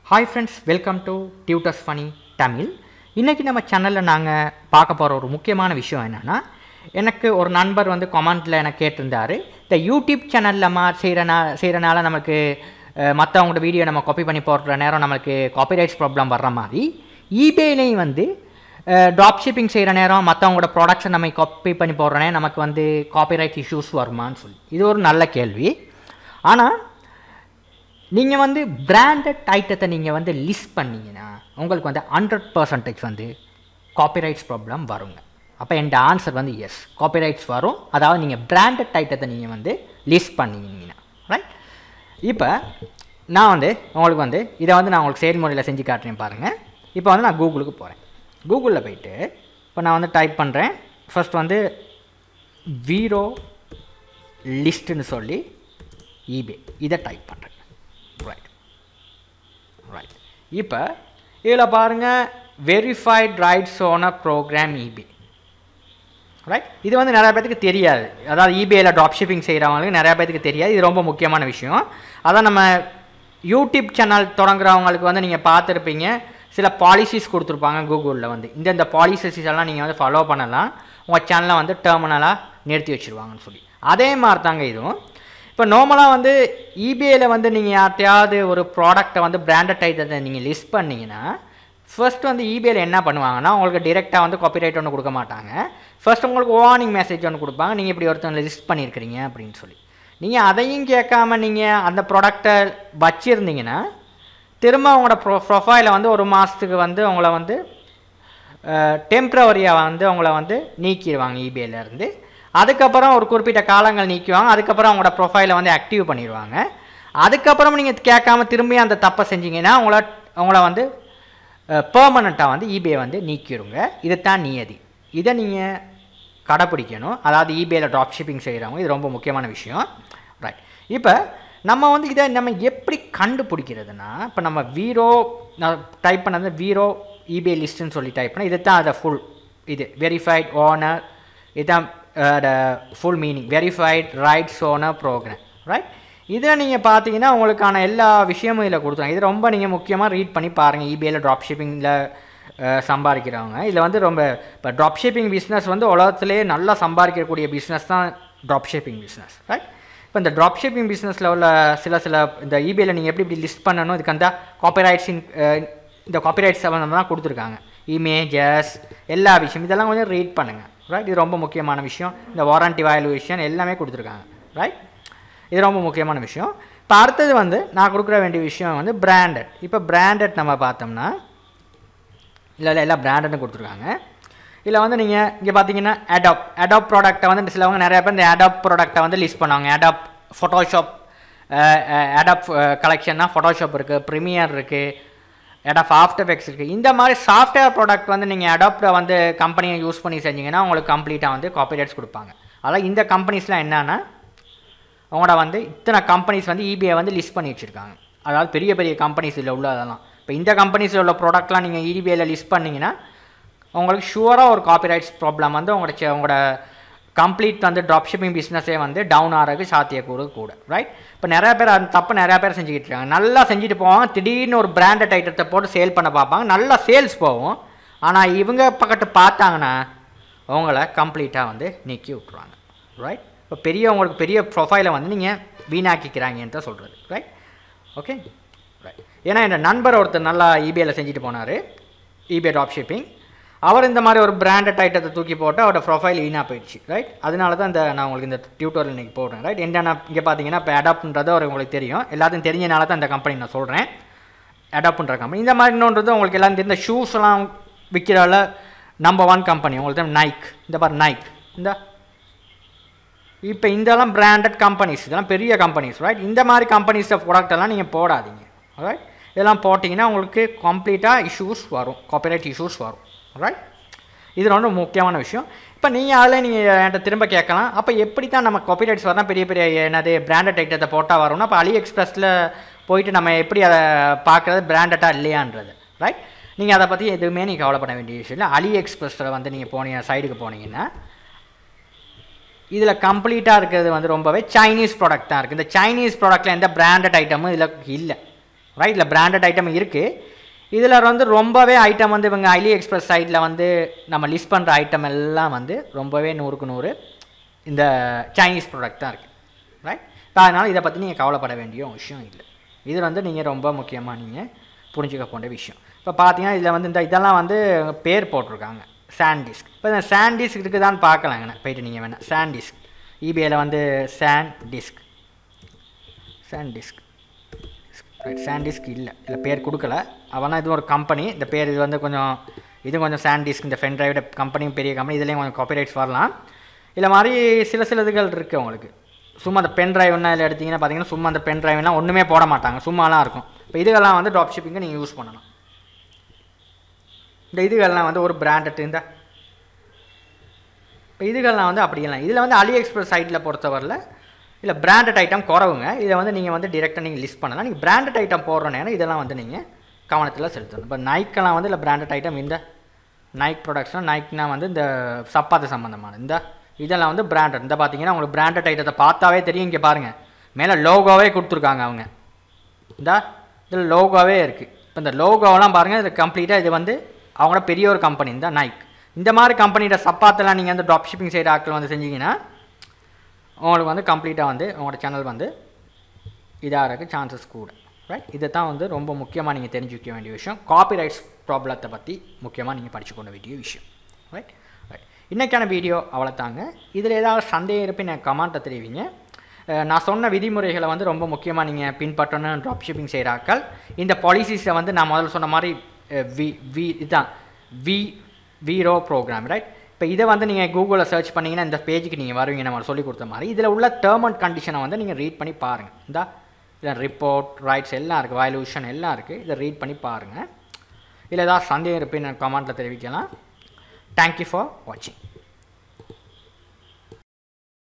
hi friends welcome to tutors funny Tamil இன்றைக்கி நம்ம சேனலில் நாங்கள் பார்க்க போகிற ஒரு முக்கியமான விஷயம் என்னென்னா எனக்கு ஒரு நண்பர் வந்து கமெண்ட்டில் எனக்கு கேட்டிருந்தார் இந்த யூடியூப் சேனலில் மா செய்கிறனா செய்கிறனால நமக்கு மற்றவங்களோட வீடியோ நம்ம காப்பி பண்ணி போடுற நேரம் நம்மளுக்கு காப்பிரைட்ஸ் ப்ராப்ளம் வர்ற மாதிரி ஈபேலையும் வந்து ட்ராப் ஷிப்பிங் செய்கிற நேரம் மற்றவங்களோட ப்ராடக்ட்ஸை நம்ம காப்பி பண்ணி போடுறனே நமக்கு வந்து காப்பிரைட் இஷ்யூஸ் வருமான்னு சொல்லி இது ஒரு நல்ல கேள்வி ஆனால் நீங்கள் வந்து பிராண்டட் ஐட்டத்தை நீங்கள் வந்து லிஸ்ட் பண்ணீங்கன்னா உங்களுக்கு வந்து ஹண்ட்ரட் பர்சன்டேஜ் வந்து காப்பிரைட்ஸ் ப்ராப்ளம் வருங்க அப்போ என் ஆன்சர் வந்து எஸ் காப்பிரைட்ஸ் வரும் அதாவது நீங்கள் பிராண்டட் ஐட்டத்தை நீங்கள் வந்து லிஸ்ட் பண்ணீங்கன்னா ரைட் இப்போ நான் வந்து உங்களுக்கு வந்து இதை வந்து நான் உங்களுக்கு செயல்முறையில் செஞ்சு காட்டுறேன் பாருங்கள் இப்போ வந்து நான் கூகுளுக்கு போகிறேன் கூகுளில் போயிட்டு இப்போ நான் வந்து டைப் பண்ணுறேன் ஃபர்ஸ்ட் வந்து வீரோ லிஸ்ட்டுன்னு சொல்லி ஈபே இதை டைப் பண்ணுறேன் ரைட் ரைட் இப்போ இதில் பாருங்கள் verified rights owner program eBay right இது வந்து நிறைய பேத்துக்கு தெரியாது அதாவது இபிஐயில் ட்ராப் ஷிப்பிங் செய்கிறவங்களுக்கு நிறைய பேத்துக்கு தெரியாது இது ரொம்ப முக்கியமான விஷயம் அதான் நம்ம யூடியூப் சேனல் தொடங்குறவங்களுக்கு வந்து நீங்கள் பார்த்துருப்பீங்க சில பாலிசிஸ் கொடுத்துருப்பாங்க கூகுளில் வந்து இந்தந்த பாலிசிஸ் எல்லாம் நீங்கள் வந்து ஃபாலோ பண்ணலாம் உங்கள் சேனலை வந்து டெர்மினலாக நிறுத்தி வச்சுருவாங்கன்னு சொல்லி அதே மாதிரி தாங்க இதுவும் இப்போ நார்மலாக வந்து இபிஐயில் வந்து நீங்கள் யார்ட்டையாவது ஒரு ப்ராடக்ட்டை வந்து பிராண்டட் ஐட்டத்தை நீங்கள் லிஸ்ட் பண்ணிங்கன்னா ஃபர்ஸ்ட் வந்து இபிஐயில் என்ன பண்ணுவாங்கன்னா உங்களுக்கு டிரெக்டாக வந்து காப்பிரைட் ஒன்று கொடுக்க மாட்டாங்க ஃபர்ஸ்ட் உங்களுக்கு வார்னிங் மெசேஜ் ஒன்று கொடுப்பாங்க நீங்கள் இப்படி ஒருத்தவங்க லிஸ்ட் பண்ணியிருக்கிறீங்க அப்படின்னு சொல்லி நீங்கள் அதையும் கேட்காம நீங்கள் அந்த ப்ராடக்டை வச்சுருந்தீங்கன்னா திரும்ப உங்களோட ப்ரொ ப்ரொஃபைலை வந்து ஒரு மாதத்துக்கு வந்து உங்களை வந்து டெம்ப்ரவரியாக வந்து உங்களை வந்து நீக்கிடுவாங்க இபிஐலேருந்து அதுக்கப்புறம் ஒரு குறிப்பிட்ட காலங்கள் நீக்குவாங்க அதுக்கப்புறம் அவங்களோட ப்ரொஃபைலை வந்து ஆக்டிவ் பண்ணிடுவாங்க அதுக்கப்புறம் நீங்கள் கேட்காம திரும்பி அந்த தப்பை செஞ்சீங்கன்னா உங்களை உங்களை வந்து பெர்மனண்ட்டாக வந்து இபிஐ வந்து நீக்கிடுங்க இதுதான் நியதி இதை நீங்கள் கடைப்பிடிக்கணும் அதாவது இபிஐயில் ட்ராப் ஷிப்பிங் செய்கிறவங்க இது ரொம்ப முக்கியமான விஷயம் ரைட் இப்போ நம்ம வந்து இதை நம்ம எப்படி கண்டுபிடிக்கிறதுனா இப்போ நம்ம வீரோ நான் டைப் பண்ணது வீரோ இபிஐ லிஸ்ட்டுன்னு சொல்லி டைப் பண்ணேன் இது தான் அதை ஃபுல் இது வெரிஃபைட் ஓனர் இதுதான் full meaning verified rights owner program right இதில் நீங்கள் பார்த்தீங்கன்னா உங்களுக்கான எல்லா விஷயமும் இதில் கொடுத்துருவாங்க இது ரொம்ப நீங்கள் முக்கியமாக ரீட் பண்ணி பாருங்கள் இபிஐயில் ட்ராப் ஷிப்பிங்கில் சம்பாதிக்கிறவங்க இதில் வந்து ரொம்ப இப்போ ட்ராப் ஷிப்பிங் பிஸ்னஸ் வந்து உலகத்திலே நல்லா சம்பாதிக்கக்கூடிய பிஸ்னஸ் தான் ட்ராப் ஷிப்பிங் பிஸ்னஸ் ரைட் இப்போ இந்த ட்ராப் ஷிப்பிங் பிஸ்னஸில் உள்ள சில சில இந்த இபிஐயில் நீங்கள் எப்படி இப்படி லிஸ்ட் பண்ணணும் இதுக்கு அந்த காப்பிரைட்ஸின் இந்த காப்பிரைட்ஸ் சம்மந்தமாக தான் கொடுத்துருக்காங்க இமேஜஸ் எல்லா விஷயம் இதெல்லாம் கொஞ்சம் ரீட் பண்ணுங்கள் ரைட் இது ரொம்ப முக்கியமான விஷயம் இந்த வாரண்டி வேல்யூவேஷன் எல்லாமே கொடுத்துருக்காங்க ரைட் இது ரொம்ப முக்கியமான விஷயம் இப்போ அடுத்தது வந்து நான் கொடுக்குற வேண்டிய விஷயம் வந்து பிராண்டட் இப்போ பிராண்டட் நம்ம பார்த்தோம்னா இல்லை இல்லை எல்லாம் பிராண்டட்னு கொடுத்துருக்காங்க இதில் வந்து நீங்கள் இங்கே பார்த்தீங்கன்னா அடாப் அடாப் ப்ராடக்ட்டை வந்து சிலவங்க நிறைய பேர் இந்த அடாப் ப்ராடக்ட்டை வந்து லிஸ்ட் பண்ணுவாங்க அடாப் ஃபோட்டோஷாப் அடாப் கலெக்ஷன்னா ஃபோட்டோஷாப் இருக்குது ப்ரீமியர் இருக்குது அடாப் ஆஃப்டர் எஃபெக்ட்ஸ் இருக்குது இந்த மாதிரி சாஃப்ட்வேர் ப்ராடக்ட் வந்து நீங்கள் அடாப்டை வந்து கம்பெனியை யூஸ் பண்ணி செஞ்சீங்கன்னா உங்களுக்கு கம்ப்ளீட்டாக வந்து காப்பிரைட்ஸ் கொடுப்பாங்க அதாவது இந்த கம்பெனிஸ்லாம் என்னென்னா அவங்களோட வந்து இத்தனை கம்பெனிஸ் வந்து இபிஐ வந்து லிஸ்ட் பண்ணி வச்சுருக்காங்க அதாவது பெரிய பெரிய கம்பெனிஸ் இல்லை உள்ள அதெல்லாம் இப்போ இந்த கம்பெனிஸில் உள்ள ப்ராடக்ட்லாம் நீங்கள் இபிஐயில் லிஸ்ட் பண்ணிங்கன்னா உங்களுக்கு ஷுவராக ஒரு காப்பிரைட்ஸ் ப்ராப்ளம் வந்து உங்களோட உங்களோட கம்ப்ளீட் வந்து ட்ராப் ஷிப்பிங் பிஸ்னஸே வந்து டவுன் ஆகிறதுக்கு சாத்தியக்கூறு கூட ரைட் இப்போ நிறையா பேர் அந்த தப்பு நிறையா பேர் செஞ்சுக்கிட்டு இருக்காங்க நல்லா செஞ்சுட்டு போவாங்க திடீர்னு ஒரு பிராண்டட் ஐட்டத்தை போட்டு சேல் பண்ண பார்ப்பாங்க நல்லா சேல்ஸ் போகும் ஆனால் இவங்க பக்கத்து பார்த்தாங்கன்னா அவங்கள கம்ப்ளீட்டாக வந்து நீக்கி விட்ருவாங்க ரைட் இப்போ பெரிய உங்களுக்கு பெரிய ப்ரொஃபைலை வந்து நீங்கள் வீணாக்கிக்கிறாங்கன்னு தான் சொல்கிறது ரைட் ஓகே ரைட் ஏன்னா என் நண்பர் ஒருத்தர் நல்லா இபிஐயில் செஞ்சுட்டு போனார் இபிஐ ட்ராப் ஷிப்பிங் அவர் இந்த மாதிரி ஒரு பிராண்டட் ஐட்டத்தை தூக்கி போட்டு அவரோட ப்ரொஃபைல் வீணாக போயிடுச்சு ரைட் அதனால தான் இந்த நான் உங்களுக்கு இந்த டியூட்டோரியல் இன்றைக்கி போடுறேன் ரைட் என்னென்ன இங்கே பார்த்தீங்கன்னா இப்போ அடாப்ன்றது அவர் உங்களுக்கு தெரியும் எல்லாத்தையும் தெரிஞ்சனால தான் இந்த கம்பெனி நான் சொல்கிறேன் அடாப்ன்ற கம்பெனி இந்த மாதிரி இன்னொன்றது உங்களுக்கு எல்லாம் தெரிந்த ஷூஸ்லாம் விற்கிறால நம்பர் ஒன் கம்பெனி உங்களுக்கு தான் நைக் இந்த பாரு நைக் இந்த இப்போ இதெல்லாம் பிராண்டட் கம்பெனிஸ் இதெல்லாம் பெரிய கம்பெனிஸ் ரைட் இந்த மாதிரி கம்பெனிஸ் ப்ராடக்ட் எல்லாம் நீங்கள் போடாதீங்க ரைட் இதெல்லாம் போட்டிங்கன்னா உங்களுக்கு கம்ப்ளீட்டாக இஷ்யூஸ் வரும் காப்பிரைட் இஷ்யூஸ் வரும் ரைட் இது ரொம்ப முக்கியமான விஷயம் இப்போ நீங்கள் அதில் நீங்கள் என்கிட்ட திரும்ப கேட்கலாம் அப்போ எப்படி தான் நம்ம காப்பிரைட்ஸ் வரலாம் பெரிய பெரிய என்னது பிராண்டட் ஐட்டத்தை போட்டால் வரும்னா அப்போ அலி எக்ஸ்பிரஸில் போயிட்டு நம்ம எப்படி அதை பார்க்குறது பிராண்டட்டாக இல்லையான்றது ரைட் நீங்கள் அதை பற்றி எதுவுமே நீங்கள் கவலைப்பட வேண்டிய விஷயம் இல்லை அலி எக்ஸ்பிரஸில் வந்து நீங்கள் போனீங்க சைடுக்கு போனீங்கன்னா இதில் கம்ப்ளீட்டாக இருக்கிறது வந்து ரொம்பவே சைனீஸ் ப்ராடக்ட் தான் இருக்குது இந்த சைனீஸ் ப்ராடக்ட்டில் எந்த பிராண்டட் ஐட்டமும் இதில் இல்லை ரைட் இல்லை பிராண்டட் ஐட்டம் இருக்குது இதில் வந்து ரொம்பவே ஐட்டம் வந்து இவங்க அலி எக்ஸ்பிரஸ் சைட்டில் வந்து நம்ம லிஸ்ட் பண்ணுற ஐட்டம் எல்லாம் வந்து ரொம்பவே நூறுக்கு நூறு இந்த சைனீஸ் ப்ராடக்ட் தான் இருக்குது ரைட் இப்போ அதனால் இதை பற்றி நீங்கள் கவலைப்பட வேண்டிய விஷயம் இல்லை இது வந்து நீங்கள் ரொம்ப முக்கியமாக நீங்கள் புரிஞ்சுக்க போன்ற விஷயம் இப்போ பார்த்தீங்கன்னா இதில் வந்து இந்த இதெல்லாம் வந்து பேர் போட்டிருக்காங்க சாண்டிஸ்க் இப்போ இந்த சாண்டிஸ்க் இருக்குதான்னு பார்க்கலாங்கண்ணே போயிட்டு நீங்கள் வேணால் சாண்டிஸ்க் இபிஐயில் வந்து SanDisk SanDisk right SanDisk இல்லை இதில் பேர் கொடுக்கல அவனா இது ஒரு கம்பெனி இந்த பேர் இது வந்து கொஞ்சம் இது கொஞ்சம் சாண்டிஸ்க் இந்த ஃபென் டிரைவோட கம்பெனியும் பெரிய கம்பெனி இதுலேயும் கொஞ்சம் காப்பிரைட்ஸ் வரலாம் இல்லை மாதிரி சில சில இதுகள் இருக்குது உங்களுக்கு சும்மா அந்த பென் டிரைவ்னா இதில் எடுத்தீங்கன்னா பார்த்தீங்கன்னா சும்மா அந்த பென் டிரைவ்லாம் ஒன்றுமே போட மாட்டாங்க சும்மாலாம் இருக்கும் இப்போ இதுகெல்லாம் வந்து ட்ராப் ஷிப்பிங்கை நீங்கள் யூஸ் பண்ணலாம் இந்த இதுகள்லாம் வந்து ஒரு பிராண்டட் இந்த இப்போ இதுகள்லாம் வந்து அப்படி இல்லை இதில் வந்து அலி எக்ஸ்பிரஸ் சைட்டில் பொறுத்தவரையில் இல்லை பிராண்டட் ஐட்டம் குறவுங்க இதை வந்து நீங்கள் வந்து டிரெக்டாக நீங்கள் லிஸ்ட் பண்ணலாம் நீங்கள் பிராண்டட் ஐட்டம் போடுற நேரம் இதெல்லாம் வந்து நீங்கள் கவனத்தில் செலுத்தணும் இப்போ நைக்கெல்லாம் வந்து இல்லை பிராண்டட் ஐட்டம் இந்த நைக் ப்ரொடக்ஷன் நைக்னா வந்து இந்த சப்பாத்து சம்மந்தமான இந்த இதெல்லாம் வந்து பிராண்டட் இந்த பார்த்தீங்கன்னா உங்களுக்கு பிராண்டட் ஐட்டத்தை பார்த்தாவே தெரியும் இங்கே பாருங்கள் மேலே லோகோவே கொடுத்துருக்காங்க அவங்க இந்த இதில் லோகோவே இருக்குது இப்போ இந்த லோகோவெல்லாம் பாருங்கள் இது கம்ப்ளீட்டாக இது வந்து அவங்களோட பெரிய ஒரு கம்பெனி இந்த நைக் இந்த மாதிரி கம்பெனியோட சப்பாத்தெல்லாம் நீங்கள் வந்து ட்ராப் ஷிப்பிங் சைடு ஆட்கள் வந்து செஞ்சீங்கன்னா உங்களுக்கு வந்து கம்ப்ளீட்டாக வந்து உங்களோட சேனல் வந்து இதாக இருக்க சான்சஸ் கூட ரைட் இதை தான் வந்து ரொம்ப முக்கியமாக நீங்கள் தெரிஞ்சுக்க வேண்டிய விஷயம் காப்பிரைட்ஸ் ப்ராப்ளத்தை பற்றி முக்கியமாக நீங்கள் படிச்சுக்கொள்ள வேண்டிய விஷயம் ரைட் ரைட் இன்றைக்கான வீடியோ அவ்வளோதாங்க இதில் ஏதாவது சந்தேகம் இருப்பேன் எனக்கு கமெண்ட்டை தெரிவிங்க அஹ் நான் சொன்ன விதிமுறைகளை வந்து ரொம்ப முக்கியமாக நீங்கள் பின்பற்றணும் ட்ராப் ஷிப்பிங் செய்கிறாக்கள் இந்த பாலிசிஸை வந்து நான் முதல்ல சொன்ன மாதிரி அஹ் வி வி இதுதான் வி வீரோ ப்ரோக்ராம் ரைட் இப்போ இதை வந்து நீங்கள் கூகுளில் சர்ச் பண்ணிங்கன்னா இந்த பேஜுக்கு நீங்கள் வருவீங்க நம்ம சொல்லி கொடுத்த மாதிரி இதில் உள்ள டேர்ம் அண்ட் கண்டிஷனை வந்து நீங்கள் ரீட் பண்ணி பாருங்கள் இந்த இதில் ரிப்போர்ட் ரைட்ஸ் எல்லாம் இருக்குது வயலூஷன் எல்லாம் இருக்குது இதை ரீட் பண்ணி பாருங்கள் இதில் ஏதாவது சந்தேகம் இருப்பேன்னு கமெண்ட்டில் தெரிவிக்கலாம் தேங்க்யூ ஃபார் வாட்சிங்